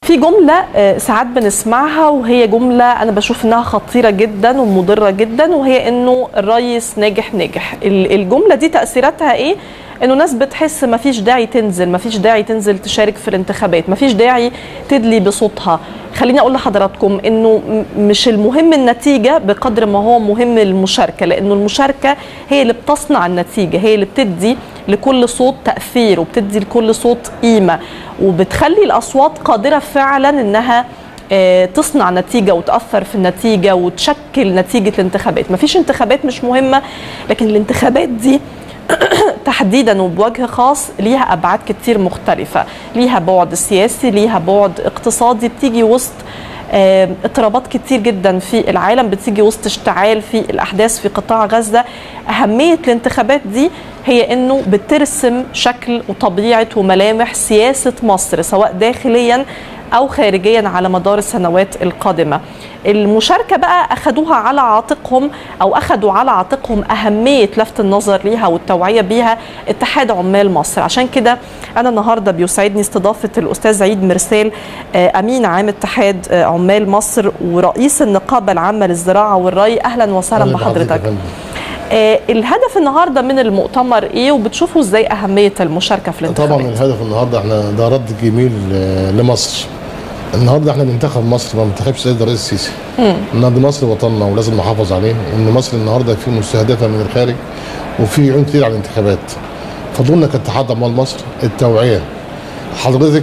في جملة آه، ساعات بنسمعها وهي جملة أنا بشوف إنها خطيرة جدا ومضرة جدا وهي إنه الرئيس ناجح ناجح ال- الجملة دي تأثيراتها إيه؟ إنه ناس بتحس مفيش داعي تنزل مفيش داعي تنزل تشارك في الانتخابات مفيش داعي تدلي بصوتها خليني أقول لحضراتكم إنه م- مش المهم النتيجة بقدر ما هو مهم المشاركة لأنه المشاركة هي اللي بتصنع النتيجة هي اللي بتدي لكل صوت تأثير وبتدي لكل صوت قيمة وبتخلي الأصوات قادرة فعلا إنها آه، تصنع نتيجة وتأثر في النتيجة وتشكل نتيجة الانتخابات مفيش انتخابات مش مهمة لكن الانتخابات دي تحديدا وبوجه خاص ليها ابعاد كتير مختلفه ليها بعد سياسي ليها بعد اقتصادي بتيجي وسط آه، اضطرابات كتير جدا في العالم بتيجي وسط اشتعال في الاحداث في قطاع غزه اهميه الانتخابات دي هي انه بترسم شكل وطبيعه وملامح سياسه مصر سواء داخليا او خارجيا على مدار السنوات القادمه المشاركه بقى اخذوها على عاتقهم او اخذوا على عاتقهم اهميه لفت النظر ليها والتوعيه بيها اتحاد عمال مصر عشان كده انا النهارده بيسعدني استضافه الاستاذ عيد مرسال آه، امين عام اتحاد آه، عمال مصر ورئيس النقابه العامه للزراعه والري اهلا وسهلا أهلا بحضرتك بحضرتك يا فندم. آه، الهدف النهارده من المؤتمر ايه وبتشوفوا ازاي اهميه المشاركه في الانتخابات طبعا الهدف النهارده احنا ده رد جميل آه، لمصر النهارده احنا بننتخب مصر ما بننتخبش السيد الرئيس السيسي النهارده مصر وطننا ولازم نحافظ عليه ان مصر النهارده في مستهدفه من الخارج وفي عيون كتير على الانتخابات فضلنا كاتحاد عمال مصر التوعيه حضرتك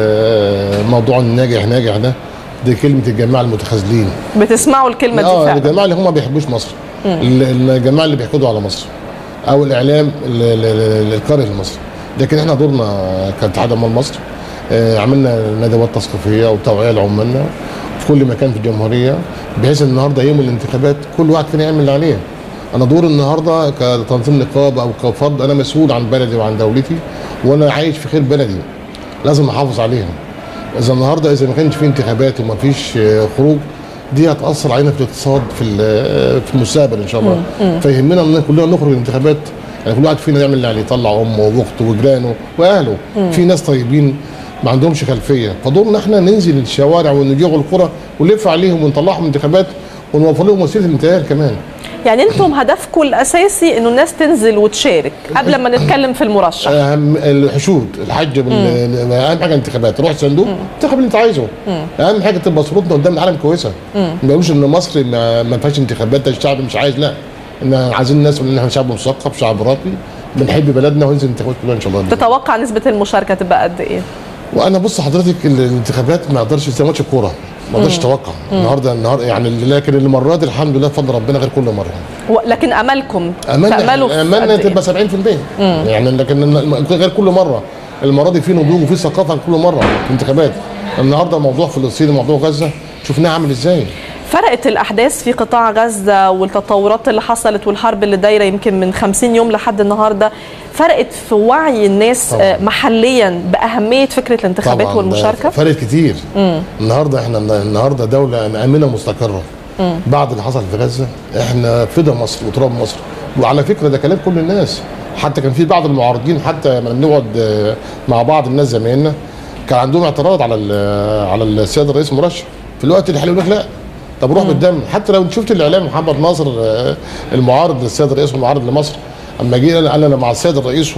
آه، موضوع الناجح ناجح ده دي كلمه الجماعه المتخاذلين بتسمعوا الكلمه دي اه فعلا الجماعه اللي هم ما بيحبوش مصر ال- الجماعه اللي بيحقدوا على مصر او الاعلام ال- ال- ال- الكاره لمصر لكن احنا دورنا كاتحاد عمال مصر آه، عملنا ندوات تثقيفيه وتوعيه لعمالنا في كل مكان في الجمهوريه بحيث ان النهارده يوم الانتخابات كل واحد فينا يعمل اللي عليه انا دور النهارده كتنظيم نقابه او كفرد انا مسؤول عن بلدي وعن دولتي وانا عايش في خير بلدي لازم احافظ عليها اذا النهارده اذا ما كانش في انتخابات وما فيش آه، خروج دي هتاثر علينا في الاقتصاد في ال- في المستقبل ان شاء الله فيهمنا ان كلنا نخرج من الانتخابات يعني كل واحد فينا يعمل اللي عليه يطلع امه واخته وجيرانه واهله في ناس طيبين ما عندهمش خلفيه فدورنا احنا ننزل الشوارع ونجيغ القرى ونلف عليهم ونطلعهم انتخابات ونوفر لهم وسيله الانتقال كمان يعني انتم هدفكم الاساسي انه الناس تنزل وتشارك قبل ما نتكلم في المرشح اهم الحشود الحج بال- اهم حاجه الانتخابات روح صندوق انتخب اللي انت عايزه اهم حاجه تبقى صورتنا قدام العالم كويسه ما يقولوش ان مصر ما, ما فيهاش انتخابات ده الشعب مش عايز لا ان عايزين الناس ان احنا شعب مثقف شعب راقي بنحب بلدنا وننزل انتخابات كلها ان شاء الله تتوقع نسبه المشاركه تبقى قد ايه وانا بص حضرتك الانتخابات ما اقدرش زي ماتش الكوره ما اقدرش اتوقع النهارده النهارده يعني لكن المره دي الحمد لله بفضل ربنا غير كل مره و- لكن املكم املنا تاملوا في املنا قد إيه؟ تبقى 70% يعني لكن غير كل مره المره دي في نضوج وفي ثقافه عن كل مره في الانتخابات النهارده موضوع فلسطين وموضوع غزه شفناه عامل ازاي فرقت الاحداث في قطاع غزه والتطورات اللي حصلت والحرب اللي دايره يمكن من 50 يوم لحد النهارده فرقت في وعي الناس طبعاً. آه، محليا باهميه فكره الانتخابات طبعا والمشاركه فرق كتير النهارده احنا النهارده دوله امنه مستقره بعد اللي حصل في غزه احنا فدا مصر وتراب مصر وعلى فكره ده كلام كل الناس حتى كان في بعض المعارضين حتى لما بنقعد آه، مع بعض الناس زمايلنا كان عندهم اعتراض على ال- على السيد الرئيس مرشح في الوقت اللي يقول لك لا طب روح بالدم حتى لو شفت الاعلام محمد ناصر آه، المعارض للسيد الرئيس والمعارض لمصر اما جه قال قال انا مع السيد الرئيس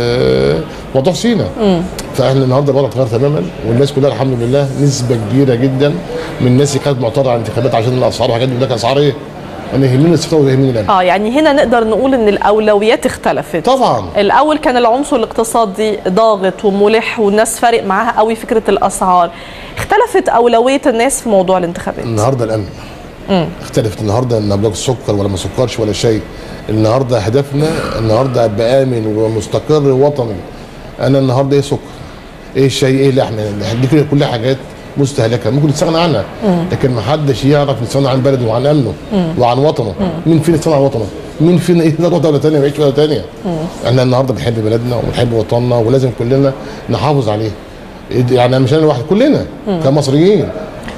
وموضوع سينا فاحنا النهارده الوضع اتغير تماما والناس كلها الحمد لله نسبه كبيره جدا من الناس اللي كانت معترضه على الانتخابات عشان الاسعار وحاجات دي يقول لك اسعار ايه؟ انا يهمني الاستقرار ويهمني الامن اه يعني هنا نقدر نقول ان الاولويات اختلفت طبعا الاول كان العنصر الاقتصادي ضاغط وملح والناس فارق معاها قوي فكره الاسعار اختلفت اولويه الناس في موضوع الانتخابات النهارده الامن اختلفت النهارده ان ابلاغ السكر ولا ما سكرش ولا شيء النهارده هدفنا النهارده ابقى امن ومستقر وطني انا النهارده ايه سكر ايه الشيء ايه اللحم دي كده كلها حاجات مستهلكه ممكن نستغنى عنها لكن ما حدش يعرف يستغنى عن بلده وعن امنه وعن وطنه مين فينا يستغنى عن وطنه مين فينا ايه نروح دوله ثانيه ويعيش في دوله ثانيه احنا النهارده بنحب بلدنا وبنحب وطننا ولازم كلنا نحافظ عليه يعني مش انا لوحدي كلنا كمصريين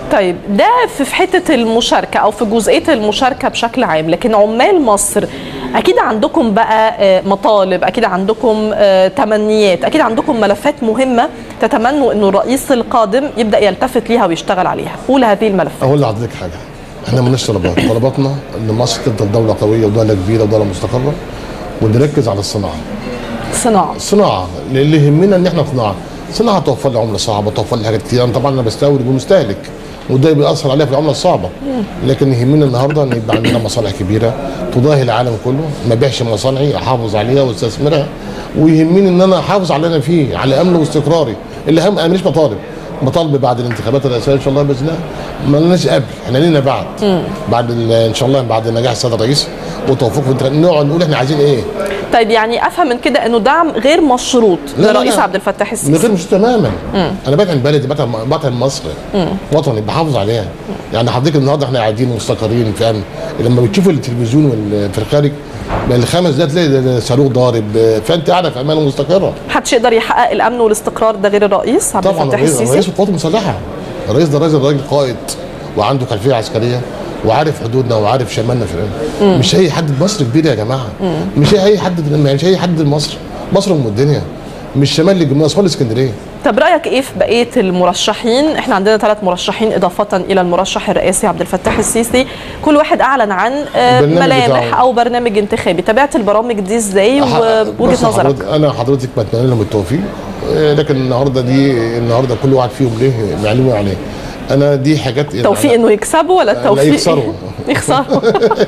طيب ده في في حته المشاركه او في جزئيه المشاركه بشكل عام لكن عمال مصر اكيد عندكم بقى آه، مطالب اكيد عندكم آه، تمنيات اكيد عندكم ملفات مهمه تتمنوا انه الرئيس القادم يبدا يلتفت ليها ويشتغل عليها قول هذه الملفات اقول لحضرتك حاجه احنا مالناش طلبات طلباتنا ان مصر تفضل دوله قويه ودوله كبيره ودوله مستقره ونركز على الصناعه صناعه الصناعه اللي يهمنا ان احنا صناعه صناعه توفر لي عمله صعبه توفر لي حاجات كتير انا طبعا انا بستورد ومستهلك وده بيأثر عليها في العمله الصعبه لكن يهمنا النهارده ان يبقى عندنا مصانع كبيره تضاهي العالم كله ما ابيعش مصانعي احافظ عليها واستثمرها ويهمني ان انا احافظ على اللي انا فيه على امن واستقراري اللي اهم انا مش بطالب بطالب بعد الانتخابات الرئاسيه ان شاء الله باذن الله ما لناش قبل احنا لينا بعد بعد ال- ان شاء الله بعد نجاح السيد الرئيس وتوفيقه في الانتخابات نقعد نقول احنا عايزين ايه طيب يعني افهم من كده انه دعم غير مشروط لا، لا، للرئيس لا. عبد الفتاح من السيسي غير مش تماما انا بدعم بلدي بدعم بدعم مصر وطني بحافظ عليها يعني حضرتك النهارده احنا قاعدين مستقرين في امن لما بتشوف التلفزيون وال- في الخارج الخمس دقايق تلاقي صاروخ ضارب فانت قاعده في امان ومستقره محدش يقدر يحقق الامن والاستقرار ده غير الرئيس عبد طبعا الفتاح الرئيس الرئيس السيسي القوات المسلحه الرئيس ده راجل راجل قائد وعنده خلفيه عسكريه وعارف حدودنا وعارف شمالنا في الأمن. مش اي حد مصر كبيره يا جماعه مش اي حد مش اي حد مصر مصر ام الدنيا مش شمال للجمهوريه اصفار الاسكندريه طب رايك ايه في بقيه المرشحين احنا عندنا ثلاث مرشحين اضافه الى المرشح الرئاسي عبد الفتاح السيسي كل واحد اعلن عن آه، البرنامج ملامح بتاعه. او برنامج انتخابي تابعت البرامج دي ازاي بص ووجهه نظرك حضرتك انا حضرتك بتمنى لهم التوفيق آه، لكن النهارده دي النهارده كل واحد فيهم ليه معلومه عليه انا دي حاجات التوفيق انه يكسبوا ولا التوفيق يخسروا. يخسروا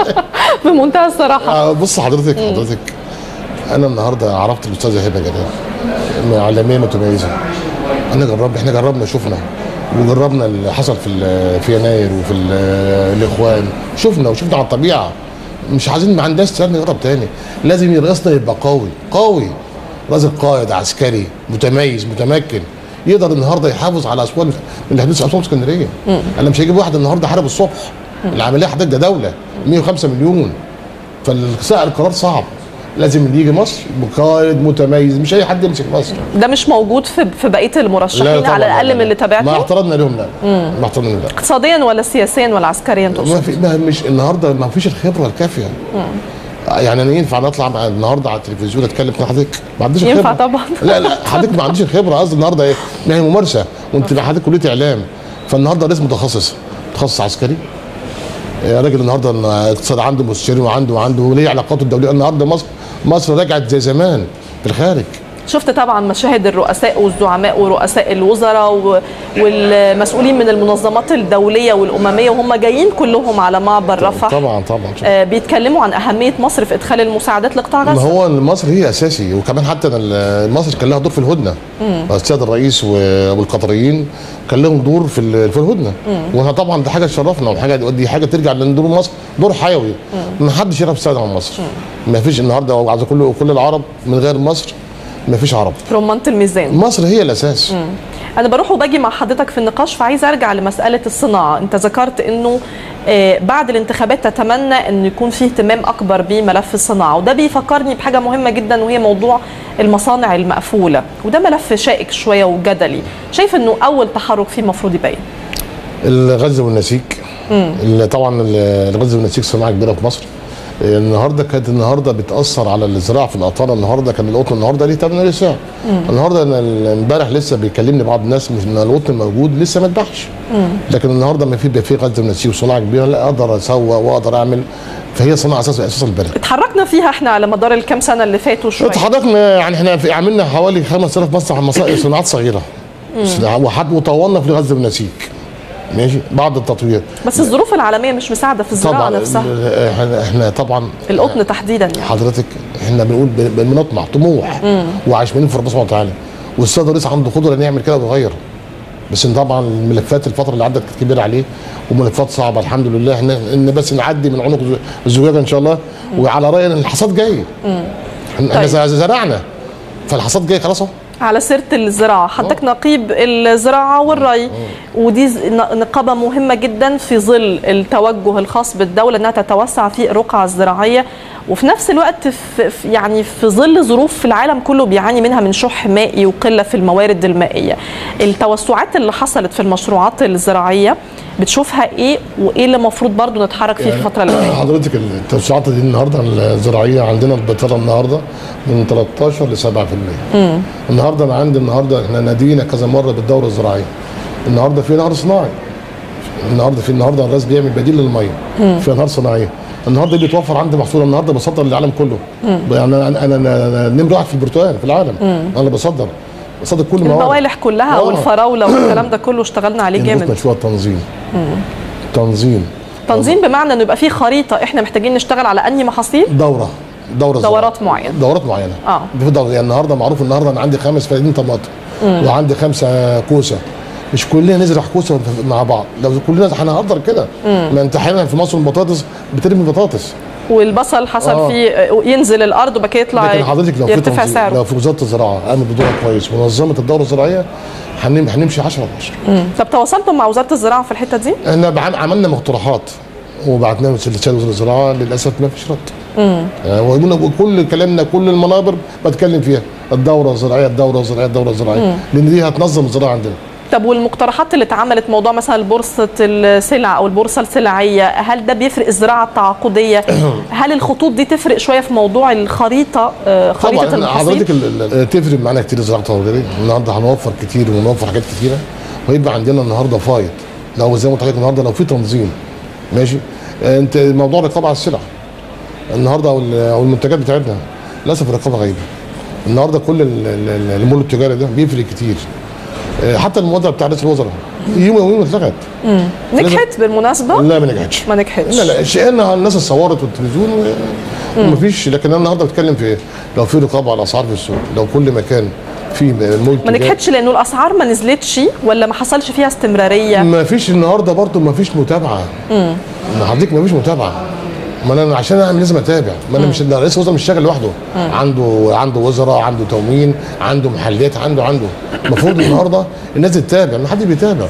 بمنتهى الصراحه آه، بص حضرتك حضرتك انا النهارده عرفت الاستاذه هبه جلال عالميه متميزه انا جربنا احنا جربنا شفنا وجربنا اللي حصل في ال- في يناير وفي ال- الاخوان شفنا وشفنا على الطبيعه مش عايزين ما عندناش تاني نجرب تاني لازم رئيسنا يبقى قوي قوي راجل قائد عسكري متميز متمكن يقدر النهارده يحافظ على اسوان من اللي حدث اسوان اسكندريه انا مش هجيب واحد النهارده حارب الصبح العمليه حضرتك ده دوله 105 مليون فالسائل القرار صعب لازم اللي يجي مصر بقائد متميز مش اي حد يمسك مصر ده مش موجود في في بقيه المرشحين طبعاً، على لا، الاقل لا، من لا. اللي ما تابعته اعترضنا لهم لا ما اعترضنا لهم لا اقتصاديا ولا سياسيا ولا عسكريا تقصد ما في ما مش النهارده ما فيش الخبره الكافيه يعني انا ينفع نطلع مع النهارده على التلفزيون اتكلم مع حضرتك ما عنديش ينفع الخبره طبعاً. لا لا حضرتك ما عنديش الخبره قصدي النهارده ايه ما هي ممارسه وانت مع حضرتك كليه اعلام فالنهارده رئيس متخصص متخصص عسكري آه، راجل النهارده الاقتصاد عنده مستشارين وعنده وعنده وليه علاقاته الدوليه النهارده مصر مصر رجعت زي زمان في الخارج شفت طبعا مشاهد الرؤساء والزعماء ورؤساء الوزراء و- والمسؤولين من المنظمات الدوليه والامميه وهم جايين كلهم على معبر رفح طبعا طبعا آه، بيتكلموا عن اهميه مصر في ادخال المساعدات لقطاع ما غزه هو مصر هي اساسي وكمان حتى ال- مصر كان لها دور في الهدنه السيد الرئيس و- والقطريين كان لهم دور في ال- في الهدنه واحنا طبعا دي حاجه تشرفنا وحاجه دي حاجه ترجع لان دور مصر دور حيوي ما حدش يعرف يستغنى عن مصر ما فيش النهارده عايز كل كل العرب من غير مصر ما فيش عرب رمانه الميزان مصر هي الاساس انا بروح وباجي مع حضرتك في النقاش فعايز ارجع لمساله الصناعه انت ذكرت انه آه، بعد الانتخابات تتمنى ان يكون في اهتمام اكبر بملف الصناعه وده بيفكرني بحاجه مهمه جدا وهي موضوع المصانع المقفوله وده ملف شائك شويه وجدلي شايف انه اول تحرك فيه المفروض يبين الغزه والنسيج اللي طبعا الغزه والنسيج صناعه كبيره في مصر النهارده كانت النهارده بتاثر على الزراعه في الاطار النهارده كان القطن النهارده ليه ثمن ليه سعر النهارده انا امبارح لسه بيكلمني بعض الناس مش ان القطن موجود لسه ما اتباعش لكن النهارده ما في بقى في غزه ونسيج وصناعه كبيره لا اقدر اسوق واقدر اعمل فهي صناعه اساس اساس البلد اتحركنا فيها احنا على مدار الكام سنه اللي فاتوا شويه اتحركنا يعني احنا في عملنا حوالي 5000 مصنع مصائب صناعات صغيره وحد وطورنا في غزه والنسيج ماشي بعد التطوير بس الظروف العالميه مش مساعده في الزراعه طبعا نفسها ال- احنا احنا طبعا القطن تحديدا يعني حضرتك احنا بنقول بن- بنطمع طموح وعايشين في ربنا سبحانه وتعالى والسيد الرئيس عنده قدره انه يعمل كده ويغير بس إن طبعا الملفات الفتره اللي عدت كانت كبيره عليه وملفات صعبه الحمد لله احنا ان بس نعدي من عنق الز- الزجاجه ان شاء الله وعلى راي ان الحصاد جاي احنا طيب. ز- زرعنا فالحصاد جاي خلاص اهو على سيره الزراعه حضرتك نقيب الزراعه والري ودي ز- ن- نقابه مهمه جدا في ظل التوجه الخاص بالدوله انها تتوسع في الرقعه الزراعيه وفي نفس الوقت في في- يعني في ظل ظروف في العالم كله بيعاني منها من شح مائي وقله في الموارد المائيه التوسعات اللي حصلت في المشروعات الزراعيه بتشوفها ايه وايه اللي المفروض برضو نتحرك فيه في الفتره اللي جايه حضرتك التوسعات دي النهارده الزراعيه عندنا البطاله النهارده من 13 ل 7% النهارده انا عندي النهارده احنا نادينا كذا مره بالدوره الزراعيه النهارده في نهر صناعي النهارده في النهارده الراس بيعمل بديل للميه في انهار صناعيه النهارده اللي بيتوفر عندي محصول النهارده بصدر للعالم كله يعني انا انا انا نمره واحد في البرتقال في العالم انا بصدر بصدر كل مواد الموالح كلها آه. والفراوله والكلام ده كله اشتغلنا عليه النقطة جامد شويه تنظيم تنظيم تنظيم بمعنى انه يبقى في خريطه احنا محتاجين نشتغل على انهي محاصيل دوره دوره دورات زراعية. معينة. دورات معينه آه. في دورة يعني النهارده معروف النهارده انا عندي خمس فدادين طماطم وعندي خمسه كوسه مش كلنا نزرع كوسه مع بعض لو كلنا احنا هنقدر كده ما انت احيانا في مصر البطاطس بترمي بطاطس والبصل حصل آه. فيه ينزل الارض وبعد كده يطلع لكن حضرتك لو في يرتفع تنظيم سعره لو في وزاره الزراعه قامت بدورها كويس ونظمت الدوره الزراعيه هنم- هنمشي 10 على 10 طب تواصلتم مع وزاره الزراعه في الحته دي؟ احنا بعم- عملنا مقترحات وبعتناها لسيد وزير الزراعه للاسف ما فيش رد يعني وقلنا كل كلامنا كل المنابر بتكلم فيها الدوره الزراعيه الدوره الزراعيه الدوره الزراعيه لان دي هتنظم الزراعه عندنا طب والمقترحات اللي اتعملت موضوع مثلا بورصه السلع او البورصه السلعيه هل ده بيفرق الزراعه التعاقديه؟ هل الخطوط دي تفرق شويه في موضوع الخريطه آه، طبعا خريطه إحنا المحاصيل؟ حضرتك ال- ال- تفرق معانا كتير الزراعه التعاقديه النهارده هنوفر كتير ونوفر حاجات كتيره ويبقى عندنا النهارده فايض لو زي ما قلت لحضرتك النهارده لو في تنظيم ماشي آه، انت موضوع الرقابه على السلع النهارده او ال- أو المنتجات بتاعتنا للاسف الرقابه غايبه النهارده كل ال- ال- ال- المول التجاري ده بيفرق كتير آه، حتى المبادره بتاع رئيس الوزراء يوم يومين اتلغت نجحت بالمناسبه؟ لا ما نجحتش ما نجحتش لا لا شئنا الناس اتصورت والتلفزيون و- ومفيش لكن انا النهارده بتكلم في إيه؟ لو في رقابه على الاسعار في السوق لو كل مكان في مول ما نجحتش لانه الاسعار ما نزلتش ولا ما حصلش فيها استمراريه ما فيش النهارده برضه ما فيش متابعه ما حضرتك ما فيش متابعه ما انا عشان اعمل لازم اتابع ما انا مش رئيس الوزراء مش شغال لوحده عنده عنده وزراء عنده تموين عنده محلات عنده عنده المفروض النهارده الناس تتابع ما حد بيتابع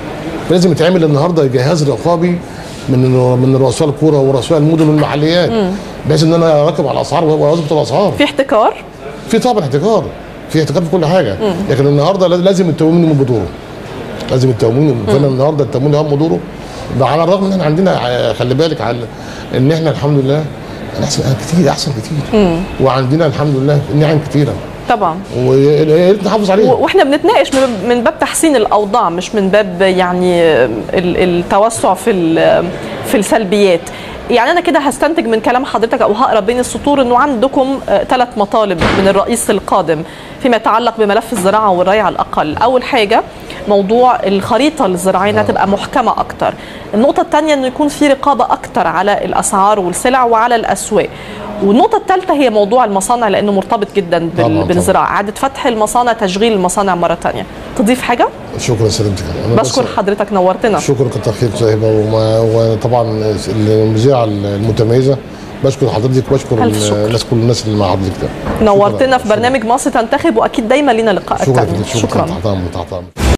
لازم يتعمل النهارده جهاز رقابي من من رؤساء الكوره ورؤساء المدن والمحليات بحيث ان انا اراقب على الاسعار واظبط الاسعار في احتكار في طبعا احتكار في احتكار في كل حاجه لكن النهارده لازم التموين يقوم بدوره لازم التموين فانا النهارده التموين يقوم بدوره ده على الرغم ان احنا عندنا ع- خلي بالك على ان احنا الحمد لله احسن كتير احسن كتير وعندنا الحمد لله نعم كتيره طبعا ويا ريت نحافظ عليها و- واحنا بنتناقش من- من باب تحسين الاوضاع مش من باب يعني ال- التوسع في ال- في السلبيات يعني انا كده هستنتج من كلام حضرتك او هقرا بين السطور انه عندكم ثلاث مطالب من الرئيس القادم فيما يتعلق بملف الزراعه والري على الاقل اول حاجه موضوع الخريطه الزراعيه انها تبقى محكمه اكتر النقطه الثانيه انه يكون في رقابه اكتر على الاسعار والسلع وعلى الاسواق والنقطه الثالثه هي موضوع المصانع لانه مرتبط جدا بال- طبعاً، طبعاً. بالزراعه اعاده فتح المصانع تشغيل المصانع مره تانية تضيف حاجه شكرا سلامتك أنا بس- بشكر حضرتك نورتنا شكرا كتر خير صاحبه وما- وطبعا المذيعه المتميزه بشكر حضرتك وبشكر ألف شكر. الناس كل الناس اللي مع حضرتك ده نورتنا في برنامج مصر تنتخب واكيد دايما لينا لقاءات شكرا تانية شكرا, شكرا. تحت أمرك، تحت أمرك.